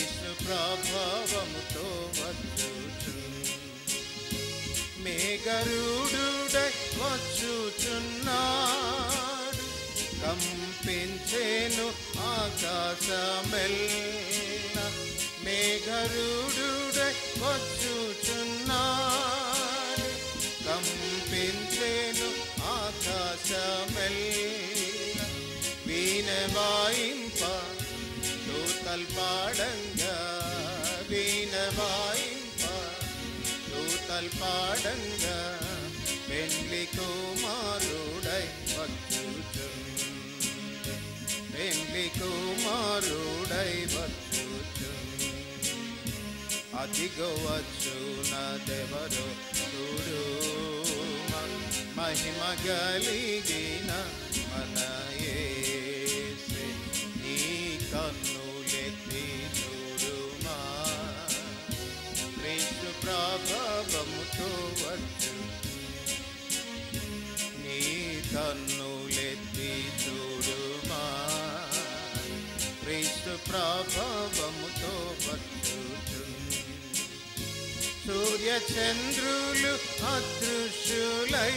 క్రీస్తు ప్రభావముతో వచ్చుచు మేఘరుడుడై వచ్చుచున్నాడు కంపించేను ఆకాశమెల్ల మేఘరుడుడై వచ్చుచున్నాడు కంపించేను ఆకాశమెల్ల వీణ వాయింప దూతల్ పాడంగా వీణ వాయింప దూతల్ పాడంగా పెండ్లి కుమారుడై వచ్చుచుండు పెండ్లి కుమారుడై వచ్చుచుండు అదిగో వచ్చునదెవరో చూడు మహిమ గలిగిన మన యేసే నీ కన్నులెత్తి చూడుమా క్రీస్తు ప్రభావముతో వచ్చు నీ కన్నులెత్తి చూడుమా క్రీస్తు ప్రభావముతో వచ్చుచుంది సూర్య చంద్రులు అదృశ్యులై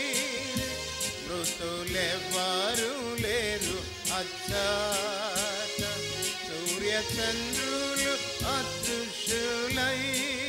మృతులెవ్వరు లేరు అచ్చాట సూర్య చంద్రులు అదృశ్యులై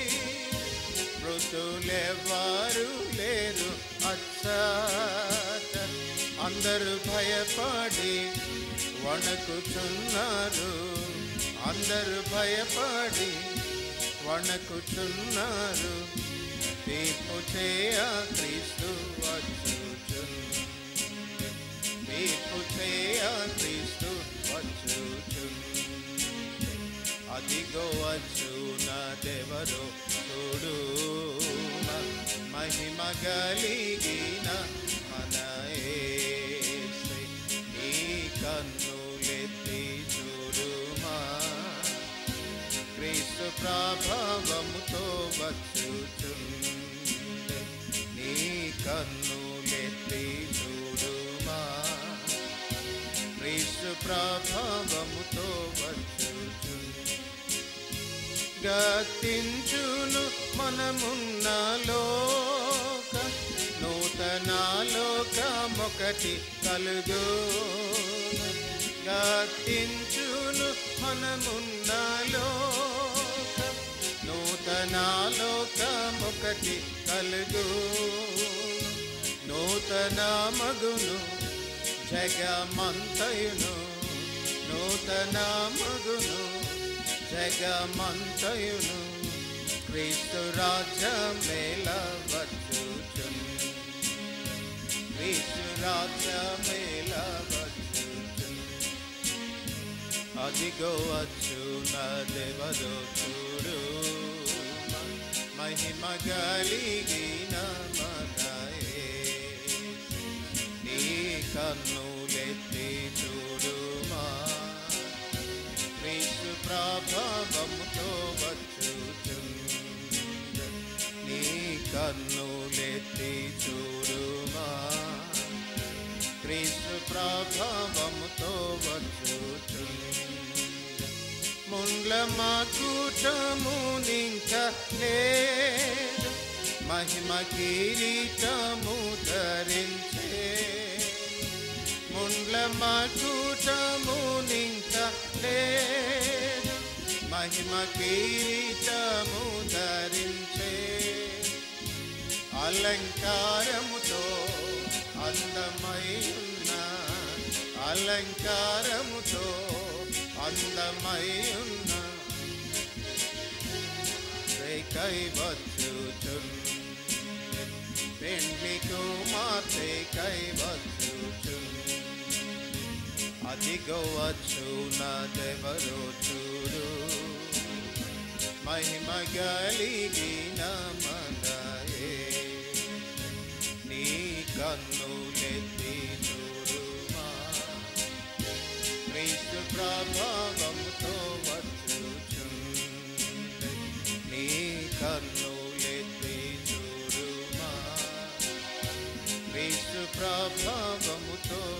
మృతులెవ్వరు లేరు అచ్చాట అందరూ భయపడి వణకుచున్నారు అందరూ భయపడి వణకుచున్నారు తీర్పు చేయ క్రీస్తు వచ్చుచున్ తీర్పు చేయ క్రీస్తు వచ్చుచున్ అదిగో వచ్చునదెవరో చూడు మహిమ గలిగిన మన యేసే నీ కన్నులెత్తి చూడుమా క్రీస్తు ప్రభావముతో వచ్చుచుండే నీ కన్నులెత్తి చూడుమా క్రీస్తు ప్రభావముతో వచ్చుచుండే గతించును మనమున్న లోక నూతన లోకమొకటి కలుగు గతించును మనమున్న లోక నూతన లోకమొకటి కలుగు నూతన మగును జగమంతయును నూతన మగును జగమంతయును క్రీస్తు రాజ్యమేల వచ్చుచున్ క్రీస్తు రాజ్యమేల వచ్చుచున్ అదిగో వచ్చునదెవరో చూడు మహిమ గలిగిన మనయే నీ కన్నులెత్తి చూడుమా క్రీస్తు ప్రభావముతో వచ్చుచుండ నీ కన్నులెత్తి చూడుమా క్రీస్తు ప్రభావముతో వచ్చుచుండ ముండ్ల మా కూటము నింక లేదు మహిమ కిరీటము ధరించే ముండ్ల మా కూటము నింక లేదు మహిమ కిరీటము ధరించే అలంకారముతో అందమై ఉన్న అలంకారముతో అందమై ఉన్న కై వచ్చుచున్ పెండ్లి కుమార్తె కై వచ్చుచున్ అదిగో వచ్చునదెవరో చూడు మహిమ గలిగిన మనయే నీ కన్నులెత్తి చూడుమా క్రీస్తు ప్రభావముతో వచ్చుచుండే నీ కన్నులెత్తి చూడుమా క్రీస్తు ప్రభావముతో